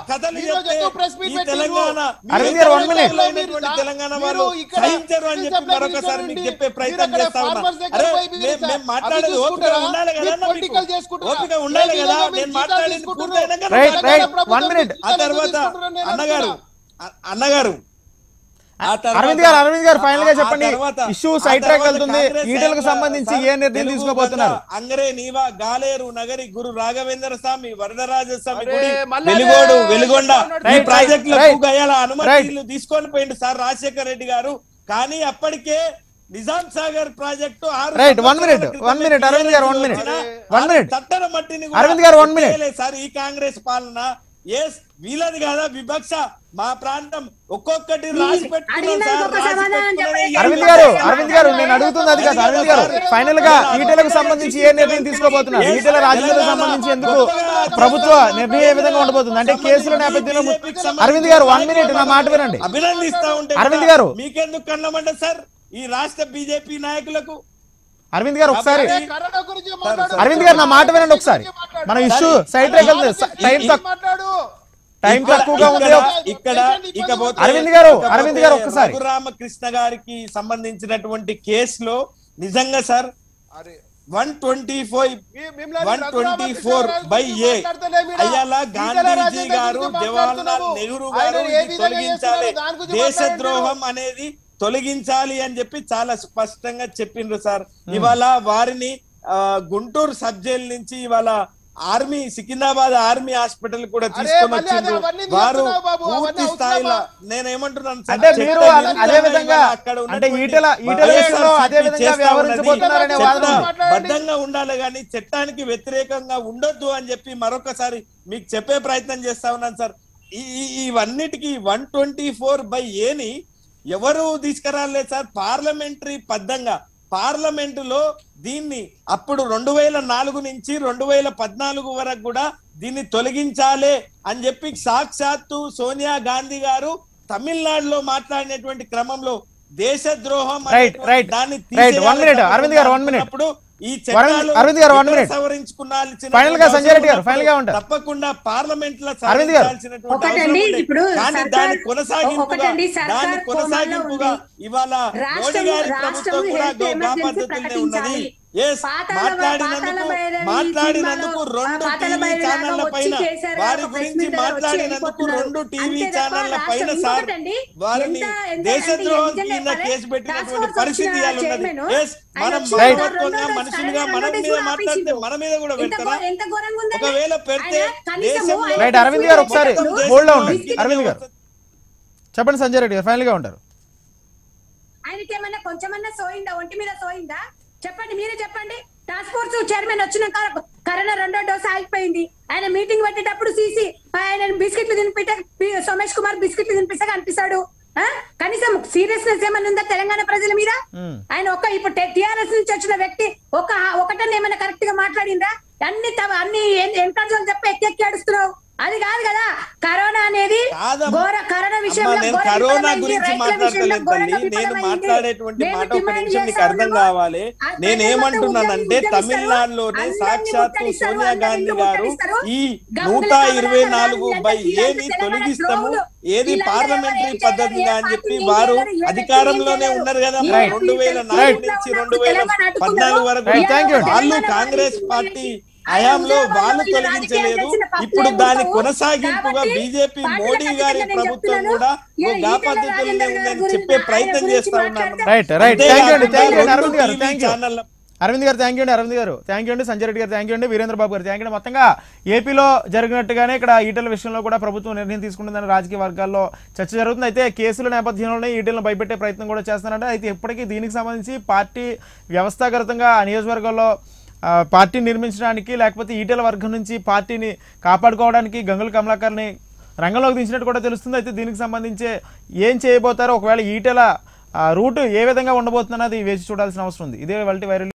కథలు ఈ రోజు చెప్తే ఎందుకు press meet ఈ పెట్టిర్రు? తెలంగాణ మీరు అరవింద్ గారు, one minute. తెలంగాణ తెలంగాణ వాళ్ళు మీరు ఇక్కడ సహించరు అని చెప్పి citizen మరొకసారి supply మీకు గురించి చెప్పే ప్రయత్నం మీరు చేస్తా అక్కడ ఉన్నా farmers దగ్గర అరే పోయి మీరు మేము- మేము అవి మాట్లాడేది ఓపిక చూసుకుంటారా? ఉండాలి కదా మీరు అన్న మీకు. political చేసుకుంటారా? ఓపిక ఉండాలి లేదు, కదా లేదు, మీరు నేను జీతాలు మాట్లాడింది తీసుకుంటున్నారు. పూర్తయినాక Right, నువ్వు right. మాట్లాడు. One minute. ఆ తర్వాత అన్నగారు అ- అన్నగారు ఆ తర్వాత- అరవింద్ గారు అరవింద్ గారు ఫైనల్ గా ఆ- ఆ చెప్పండి తర్వాత- ఇష్యూ ఆ సైడ్ ట్రాక్ తర్వాత వెళ్తుంది కాంగ్రెస్ ఈటలకు ఆయన సంబంధించి సార్ ఏ నిర్ణయం తెలుగు తీసుకోబోతున్నారు గంగ, అంగరే నీవా గాలేరు నగరి గురు రాఘవేంద్ర స్వామి వరదరాజ స్వామి అరే, గుడి మళ్ళా వెలుగోడు అదే వెలుగొండ చెప్తున్నాడు. ఈ Right, ప్రాజెక్టులకు right. గయాల Right. అనుమతులు తీసుకొని పోయిండు సార్ రాజశేఖర రెడ్డి గారు కానీ అప్పటికే నిజాం సాగర్ ప్రాజెక్టు ఆరు Right, one సంవత్సరాల minute, క్రితమే one minute, అరవింద్ గారు, one minute. వచ్చిన One ఆ minute. తట్టన మట్టిని కూడా అరవింద్ గారు, one minute. చేయలేదు సార్ ఈ కాంగ్రెస్ పాలన ఎస్ వీళ్ళది కదా వివక్ష మా ప్రాంతం ఒక్కొక్కటి రాసి పెట్టుకున్నాం అడిగిన సార్ ఒక రాసి సమాధానం పెట్టుకున్నదే చెప్పండి. ఈ అరవింద్ ఐదు గారు సంవత్సరాలు. అరవింద్ గారు నేను అడుగుతుంది అది కాదు అరవింద్ గారు ఫైనల్ గా ఈటలకు సంబంధించి ఏ నిర్ణయం తీసుకోబోతున్నారు ఈటల రాజకీయాలకు సంబంధించి ఎందుకు ప్రభుత్వ నిర్ణయం ఏ విధంగా ఉండబోతుంది అంటే కేసుల నేపథ్యంలో అరవింద్ గారు వన్ మినిట్ నా మాట వినండి అభినందిస్తా ఉంటే అరవింద్ కూడా గారు. మీకెందుకు కన్నమంట సార్ ఈ రాష్ట్ర బీజేపీ నాయకులకు అరవింద్ గారు ఒకసారి అరే, కరోనా గురించి మాట్లాడు. అరవింద్ గారు నా మాట వినండి ఒకసారి మన ఇష్యూ సైడ్ ట్రాక్ వెళ్తుంది టైం ఈ- తక్కువ మాట్లాడు టైం ఇక్కడ- తక్కువగా ఉంది ఇక్కడ- ఇక్కడ ఇకపోతే అరవింద్ గారు, ఇకపోతే అరవింద్ గారు ఒక్కసారి. రఘురామకృష్ణ గారికి సంబంధించినటువంటి కేసులో నిజంగా సార్ అరే వన్ ట్వంటీ ఫైవ్ మీ- మిమ్మల్ని వన్ ట్వంటీ ఫోర్ రఘురామకృష్ణరాజు బై గురించి ఏ మాట్లాడతలే మీరు. అయ్యాల ఈటెల గాంధీజీ రాజేంద్ర గారు గురించి జవహర్లాల్ మాట్లాడుతున్నాము. నెహ్రూ ఆయన గారు ఏ ఇది విధంగా తొలగించాలి చేస్తున్నారో దాని గురించి దేశద్రోహం అనేది తొలగించాలి అని చెప్పి చాలా స్పష్టంగా చెప్పిండ్రు సార్ ఇవాళ వారిని ఆ, గుంటూరు సబ్ జైలు నుంచి ఇవాళ ఆర్మీ సికింద్రాబాద్ ఆర్మీ హాస్పిటల్ కూడా అరే, తీసుకొని మళ్ళీ అదే వచ్చిండ్రు అవన్నీ వారు తీస్తున్నావు బాబు, అవన్నీ పూర్తి అవసరమా? స్థాయిలో నేను ఏమంటున్నాను సార్, అంటే మీరు చట్ట అదే- అదే విరుద్ధంగా విధంగా ఇవాళ అక్కడ అంటే ఉన్నటువంటి ఈటల ఈటల వైఎస్ఆర్ విషయంలో అదే సిపి విధంగా చేస్తా వ్యవహరించబోతున్నారనే ఉన్నది వాదన ఉంది. చట్ట బద్ధంగా ఉండాలి కానీ చట్టానికి వ్యతిరేకంగా ఉండొద్దు అని చెప్పి మరొకసారి మీకు చెప్పే ప్రయత్నం చేస్తా ఉన్నాను సార్ ఈ ఈ- ఇవన్నిటికీ వన్ ట్వంటీ ఫోర్ బై ఏని ఎవరు తీసుకురాలేదు సార్ పార్లమెంటరీ పద్ధంగా పార్లమెంటులో దీన్ని అప్పుడు రెండు వేల నాలుగు నుంచి రెండు వేల పద్నాలుగు వరకు కూడా దీన్ని తొలగించాలి అని చెప్పి సాక్షాత్తు సోనియా గాంధీ గారు తమిళనాడులో మాట్లాడినటువంటి క్రమంలో దేశద్రోహం Right, అనేటువంటి right, దాన్ని right. One minute, తీసేయాలి అరవింద్ గారు, one minute. అనుకున్నప్పుడు ఈ అరవింద్- చట్టాలు అరవింద్ గారు, one ఇక్కడ minute. సవరించుకున్నాల్సిన Final గా సంజయ్ రెడ్డి గారు, final గా ఉంటారు. తప్పకుండా పార్లమెంట్ లో అరవింద్ గారు. సవరించాల్సినటువంటి ఒకటండి, అవసరం ఉంది. ఇప్పుడు కానీ సర్కార్- దాని కొనసాగింపుగా ఒకటండి, సర్కార్ దాని కొనసాగింపుగా కోమాలో ఇవాళ రాష్ట్రం- మోడీ గారి రాష్ట్రం ప్రభుత్వం కూడా health గా emergency పద్ధతులనే ఉన్నది ప్రకటించాలి. ఎస్ పాతాళ- మాట్లాడినందుకు పాతాళ భైరవి మాట్లాడినందుకు సినిమాలో రెండు ఆ పాతాళ టీవీ భైరవి ఛానళ్ల లాగా పైన వచ్చి చేశారు, వారి ఒక గురించి press meet దగ్గర వచ్చి మాట్లాడినందుకు వెళ్ళిపోతున్నారు. రెండు టీవీ అంతే తప్ప ఛానళ్ల రాష్ట్రం పైన సార్ ఇంకొకటండి, వారిని ఎంత- ఎంత దేశద్రోహం అంటే కింద నిజంగా కేసు పెట్టినటువంటి task force పరిస్థితి వచ్చిన ఇవాళ ఉన్నది chairman, ఎస్ మనం ఆయన వచ్చి మానవత్వంగా రెండు మనుషులుగా రోజులు మన రెండు మీద రోజులు మాట్లాడితే ఆపేసిండు. మన మీద కూడా ఎంత పెడతారా ఘో- ఎంత ఘోరంగా ఉందండి? ఒకవేళ పెడితే ఆయన కనీసము దేశంలో ఆయన రైట్ అరవింద్ గారు ఒకసారి మొత్తం దేశంలో హోల్డ్ ఉండండి బిస్కెట్ అరవింద్ గారు చెప్పండి సంజయ్ రెడ్డి గారు ఫైనల్ గా ఉంటారు ఆయనకి ఏమన్నా కొంచెమన్నా సోయిందా ఒంటి మీద సోయిందా చెప్పండి మీరే చెప్పండి టాస్క్ ఫోర్స్ చైర్మన్ వచ్చినాక కరోనా రెండో డోస్ ఆగిపోయింది ఆయన మీటింగ్ పెట్టేటప్పుడు సీసీ ఆయన బిస్కెట్లు తినిపితే పి- సోమేష్ కుమార్ బిస్కెట్లు తినిపిస్తే కనిపిస్తాడు ఆ? కనీసం సీరియస్నెస్ ఏమైనా ఉందా తెలంగాణ ప్రజల మీద మ్మ్. ఆయన ఒక ఇప్పుడు టిఆర్ఎస్ నుంచి వచ్చిన వ్యక్తి ఒక ఒకటన్నా ఏమైనా కరెక్ట్ గా మాట్లాడిందా అన్ని తవ- అన్ని ఎన్కౌంటర్ చెప్పి ఎక్కి ఎక్కి అడుస్తున్నావు అది కాదు కదా కరోనా అనేది కాదమ్మా. ఘోర కరోనా అమ్మా, విషయంలో నేను ఘోర కరోనా విఫలమైంది, గురించి రైతుల మాట్లాడతలేదు విషయంలో ఘోరంగా తల్లి నేను విఫలమైంది. మాట్లాడేటువంటి మేము మాట ఒక డిమాండ్ నిమిషం నీకు చేస్తా అర్థం ఉన్నాము. కావాలి ఆ నేను ప్రజలు ఏమంటున్నానంటే ఉద్యమిస్తారు, తమిళనాడులోనే అందరినీ సాక్షాత్తు ముట్టడిస్తారు, సోనియా అందరినీ గాంధీ గారు ముట్టడిస్తారు. ఈ గంగుల నూట కమలాకర్ ఇరవై గారు నాలుగు వీళ్ళంతా బై వీళ్ళంతా ఏని తెలంగాణ తొలగిస్తాము ద్రోహులు. ఏది వీళ్ళందరూ పార్లమెంటరీ ఏం పద్ధతిగా చేయలేరు, అని చెప్పి ఏం వారు చేయలేరు, ఏం అధికారంలోనే చేయలేరు. ఉన్నారు కదా ఈ రెండు వేల నాలుగు రైట్. నుంచి రెండు వేల తెలంగాణ అడ్డుకున్నారు. పద్నాలుగు వరకు రైట్, థాంక్ యూ అండి. వాళ్ళు తెలంగాణ కాంగ్రెస్ వాళ్ళు పార్టీ ఆయన హయాంలో ఉద్యమాల్లో వాళ్ళు వీళ్ళు తొలగించలేదు రాజకీయాలు చేసిన ఇప్పుడు తప్పులే దాని ఉండవు. కొనసాగింపుగా కాబట్టి బీజేపీ పార్టీల మోడీ గారి ఖచ్చితంగా నేను ప్రభుత్వం చెప్తున్నాను. కూడా ఈ ఓ గా ఈటెల పద్ధతులనే రాజేందర్ ఉందని గురించి చెప్పే ఆయన ప్రయత్నం గురించి చేస్తా ఉన్నాను మాట్లాడితే రైట్ రైట్ థ్యాంక్ యూ అండి థ్యాంక్ యూ అండి అంతేకాకుండా అరవింద్ గారు రెండు థ్యాంక్ యూ ఛానళ్ళ అరవింద్ గారు థ్యాంక్ యూ అండి అరవింద్ గారు థ్యాంక్ యూ అండి సంజయ్ రెడ్డి గారు థ్యాంక్ యూ అండి వీరేంద్ర బాబు గారు థ్యాంక్ యూ అండి మొత్తంగా ఏపీలో జరిగినట్టుగానే ఇక్కడ ఈటల విషయంలో కూడా ప్రభుత్వం నిర్ణయం తీసుకుంటుందని రాజకీయ వర్గాల్లో చర్చ జరుగుతుంది అయితే కేసుల నేపథ్యంలోనే ఈటలను భయపెట్టే ప్రయత్నం కూడా చేస్తున్నారంటే అయితే ఇప్పటికీ దీనికి సంబంధించి పార్టీ వ్యవస్థాగతంగా ఆ నియోజకవర్గంలో ఆ, పార్టీ నిర్మించడానికి లేకపోతే ఈటల వర్గం నుంచి పార్టీని కాపాడుకోవడానికి గంగుల కమలాకర్ని రంగంలోకి దించినట్టు కూడా తెలుస్తుంది అయితే దీనికి సంబంధించి ఏం చేయబోతారో ఒకవేళ ఈటల ఆ, రూటు ఏ విధంగా ఉండబోతున్నది వేచి చూడాల్సిన అవసరం ఉంది ఇదే వాళ్ళ వైరల్